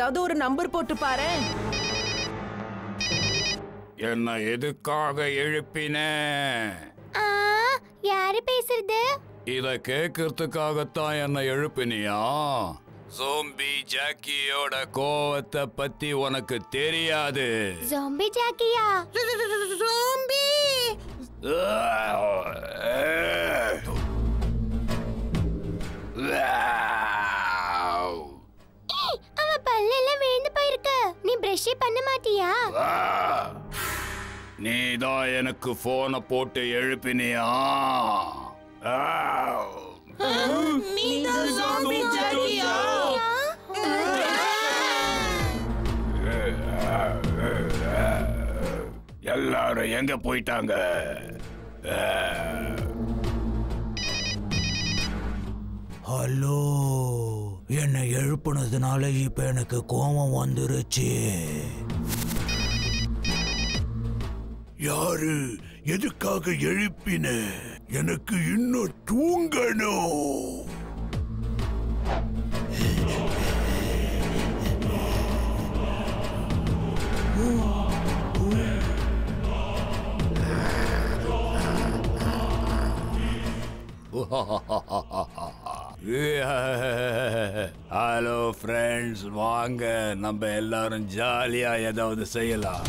ஏதாவது ஒரு நம்பர் போட்டு பாரு என்ன எதுக்காக எழுப்பின ஆ யாரு பேசுறது இத கேட்கறதுக்காகத்தான் என்ன எழுப்பினியா சோம்பி ஜாக்கியோட கோவத்தை பத்தி உனக்கு தெரியாது ஜாம்பி ஜாக்கியா ஜாம்பி ஏய் அவ பல்லெல்லாம் விழுந்து போயிருக்கு நீ பிரஷ் பண்ண மாட்டியா நீதான் எனக்கு போனை போட்டு எழுப்பினியா எல்லாரும் எங்க போயிட்டாங்க ஹலோ என்னை எழுப்புனதுனால இப்ப எனக்கு கோபம் வந்துருச்சு யாரு எதுக்காக எழுப்பின எனக்கு இன்னும் தூங்கணும் ஹலோ ஃப்ரெண்ட்ஸ் வாங்க நம்ம எல்லாரும் ஜாலியா ஏதாவது செய்யலாம்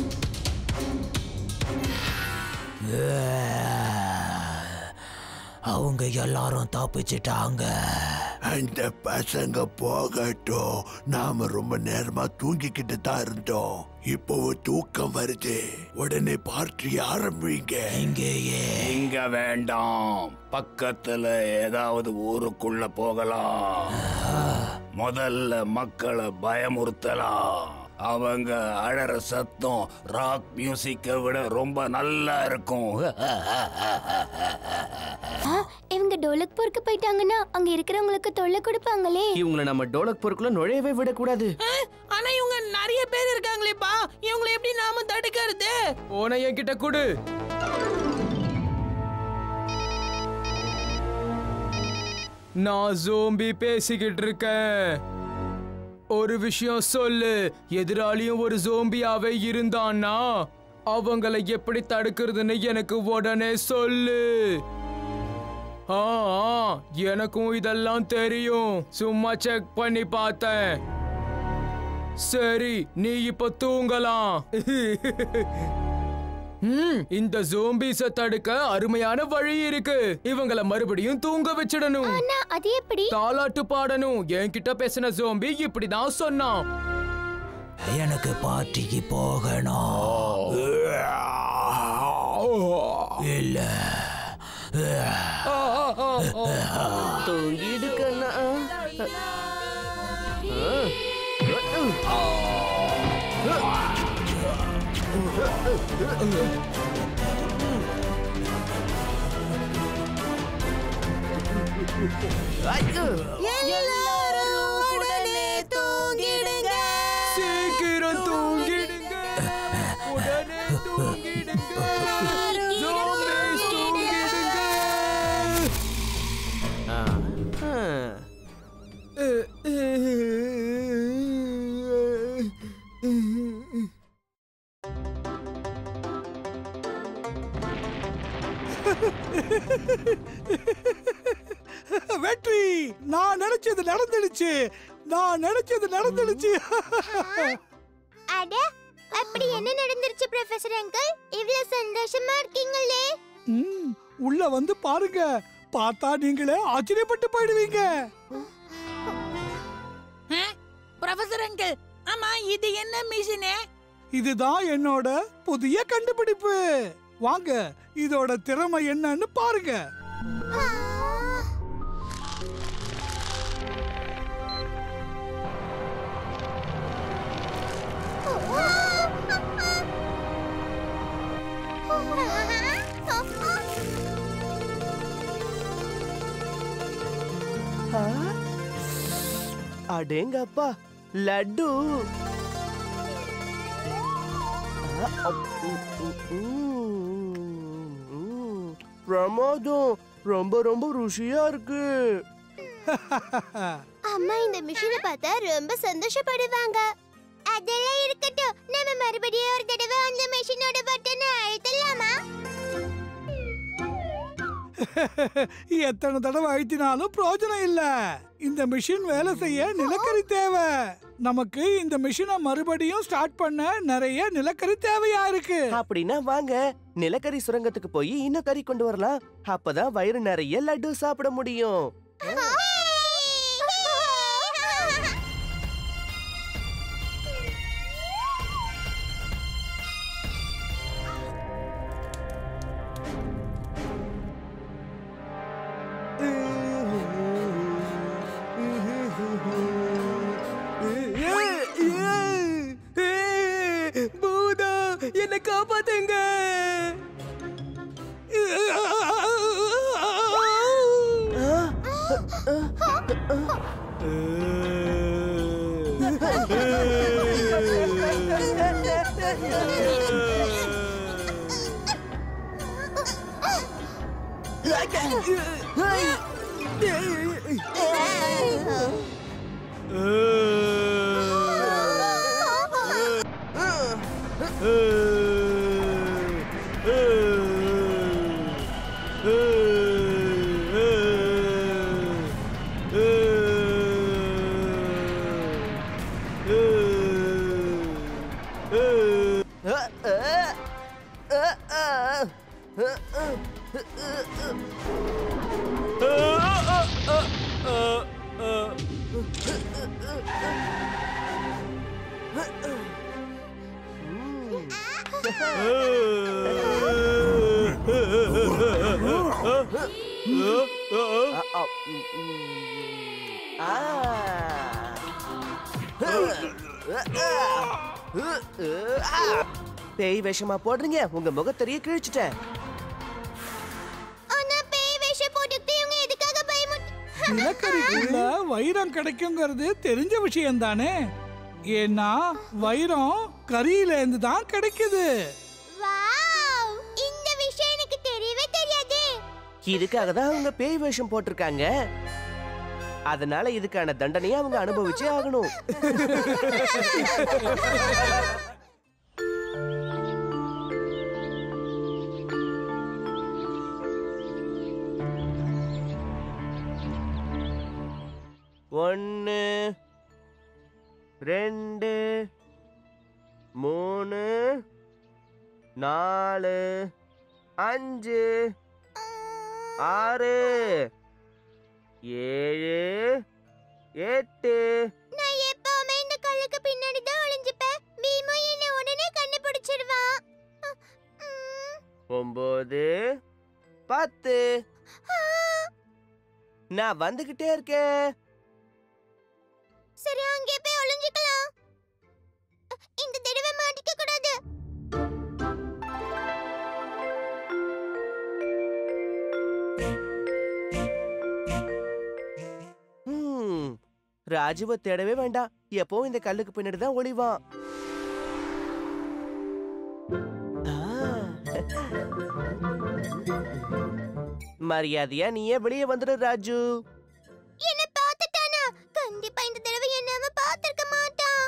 அவங்க எல்லாரும் தப்பிச்சிட்டாங்க அந்த பசங்க போகட்டும் நாம ரொம்ப நேரமா தூங்கிக்கிட்டு தான் இருந்தோம் இப்போ தூக்கம் வருது உடனே பார்ட்டி ஆரம்பிங்க இங்கேயே இங்க வேண்டாம் பக்கத்துல ஏதாவது ஊருக்குள்ள போகலாம் முதல்ல மக்களை பயமுறுத்தலாம் அவங்க அழற சத்தம் ராக் மியூசிக்கை விட ரொம்ப நல்லா இருக்கும் ஆ, இவங்க டோலக்பூருக்கு போயிட்டாங்கன்னா அங்க இருக்கிறவங்களுக்கு தொல்லை கொடுப்பாங்களே இவங்களை நம்ம டோலக்பூருக்குள்ள நுழையவே விடக்கூடாது ஆனா இவங்க நிறைய பேர் இருக்காங்களேப்பா இவங்களை எப்படி நாம தடுக்கிறது போன என்கிட்ட கொடு நான் ஜோம்பி பேசிக்கிட்டு இருக்கேன் ஒரு விஷயம் சொல்லு எதிராளியும் ஒரு ஜோம்பியாவே இருந்தான்னா அவங்கள எப்படி தடுக்கிறதுன்னு எனக்கு உடனே சொல்லு ஆ ஆ, எனக்கும் இதெல்லாம் தெரியும் சும்மா செக் பண்ணி பார்த்தேன் சரி நீ இப்ப தூங்கலாம் ம், இந்த ஜோம்பிஸ தடுக்க அருமையான வழி இருக்கு இவங்கள மறுபடியும் தூங்க வச்சிடணும் ஆனா அது எப்படி தாலாட்டு பாடணும் என்கிட்ட பேசின ஜோம்பி இப்படிதான் சொன்னான் எனக்கு பார்ட்டிக்கு போகணும் இல்ல தூங்கிடு கண்ணா சீக்கிரம் தூங்கிடுங்க உடனே தூங்கிடுங்க ஜோம்பிஸ் தூங்கிடுங்க வெற்றி நான் நினைச்சது நடந்துடுச்சு நான் நினைச்சது நடந்துடுச்சு அட அப்படி என்ன நடந்துருச்சு ப்ரொஃபசர் அங்கிள் இவ்வளவு சந்தோஷமா இருக்கீங்களே ம், உள்ள வந்து பாருங்க பார்த்தா நீங்களே ஆச்சரியப்பட்டு போயிடுவீங்க ப்ரொஃபசர் அங்கிள் ஆமா இது என்ன மிஷினு இதுதான் என்னோட புதிய கண்டுபிடிப்பு வாங்க இதோட திறமை என்னன்னு பாருங்க அடேங்கப்பா லட்டு ஆ, அப், உ, உ, உம், உம். பிரமாதம் ரொம்ப ரொம்ப ருசியா இருக்கு அம்மா இந்த மிஷினை பார்த்தா ரொம்ப சந்தோஷப்படுவாங்க அதெல்லாம் இருக்கட்டும் நம்ம மறுபடியும் ஒரு தடவை அந்த மிஷினோட பட்டனை அழுத்தலாமா எத்தனை தடவை அழுத்தினாலும் பிரயோஜனம் இல்ல இந்த மிஷின் வேலை செய்ய நிலக்கரி தேவை நமக்கு இந்த மிஷினை மறுபடியும் ஸ்டார்ட் பண்ண நிறைய நிலக்கரி தேவையா இருக்கு அப்படின்னா வாங்க நிலக்கரி சுரங்கத்துக்கு போய் இன்னும் கறி கொண்டு வரலாம் அப்பதான் வயிறு நிறைய லட்டு சாப்பிட முடியும் பூதா என்ன காப்பாத்துங்க பேய் வேஷமா போடுறீங்க உங்க முகத்தறிய கிழிச்சிட்டேன் ஆனா பேய் வேஷம் போட்டுக்கிட்டு இவங்க எதுக்காக பயமுட்டு நிலக்கரிக்குள்ள வைரம் கிடைக்குங்கிறது தெரிஞ்ச விஷயம் தானே ஏன்னா வைரம் கரியில இருந்து தான் கிடைக்குது வாவ் இந்த விஷயம் எனக்கு தெரியவே தெரியாதே இதுக்காக தான் அவங்க பேய் வேஷம் போட்டிருக்காங்க அதனால இதுக்கான தண்டனையை அவங்க அனுபவிச்சே ஆகணும் ஒன்னு ரெண்டு மூணு நாலு அஞ்சு ஆறு ஏழு எட்டு நான் எப்பவுமே இந்த கல்லுக்கு பின்னாடி தான் ஒளிஞ்சுப்பேன் பீமு என்ன உடனே கண்டுபிடிச்சிடுவான் உம். ஒன்பது பத்து ஆ, நான் வந்துகிட்டே இருக்கேன் சரி அங்கே போய் ஒளிஞ்சுக்கலாம் இந்த தடவை மாட்டிக்க கூடாது ஹம், ராஜுவை தேடவே வேண்டாம் எப்பவும் இந்த கல்லுக்கு பின்னாடி தான் ஒளிவான் ஆ. மரியாதையா நீயே வெளியே வந்துடு ராஜு என்ன பார்த்துட்டானா கண்டிப்பா இந்த தடவை என்ன பார்த்திருக்க மாட்டான்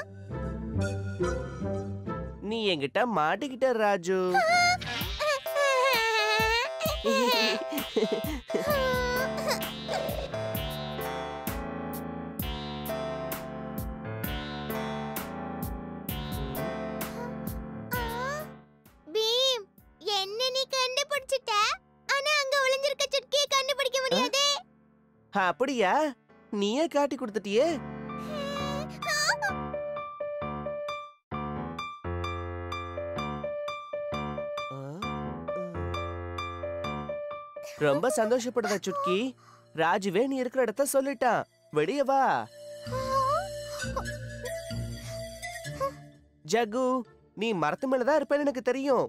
நீ என்கிட்ட மாட்டிக்கிட்ட ராஜு பீம் என்ன நீ கண்டுபிடிச்சிட்ட ஆனா அங்க ஒளிஞ்சிருக்க சுட்கியை கண்டுபிடிக்க முடியாதே அப்படியா நீயே காட்டி கொடுத்துட்டியே ஆ, ம். ரொம்ப சந்தோஷப்படுத சுட்கி ராஜுவே நீ இருக்கிற இடத்த சொல்லிட்டான் வெளிய வா ஜகு நீ மரத்து மேலதான் இருப்பேன்னு எனக்கு தெரியும்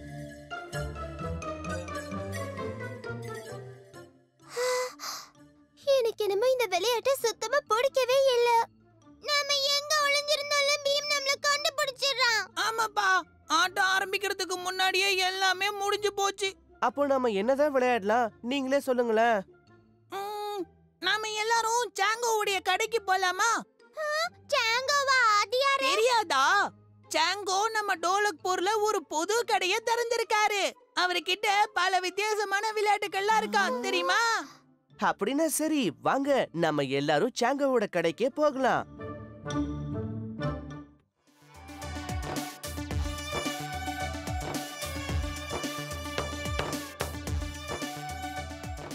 எனக்கு என்னமோ இந்த விளையாட்டை சுத்தமா பிடிக்கவே இல்ல நாம எங்க ஒளிஞ்சிருந்தாலும் பீம் நம்மள கண்டுபிடிச்சிடுறான் ஆமாப்பா ஆட்டம் ஆரம்பிக்கிறதுக்கு முன்னாடியே எல்லாமே முடிஞ்சு போச்சு அப்போ நாம என்னதான் விளையாடலாம் நீங்களே சொல்லுங்களேன் ம், நாம நாம எல்லாரும் சாங்கோவுடைய கடைக்கு போலாமா சாங்கோவா அது யாரு தெரியாதா சாங்கோ நம்ம டோலக்பூர்ல ஒரு புது கடைய திறந்திருக்காரு அவர்கிட்ட பல வித்தியாசமான விளையாட்டுகள்லாம் இருக்கான் தெரியுமா அப்படின்னா சரி வாங்க நம்ம எல்லாரும் சாங்கோவோட கடைக்கே போகலாம்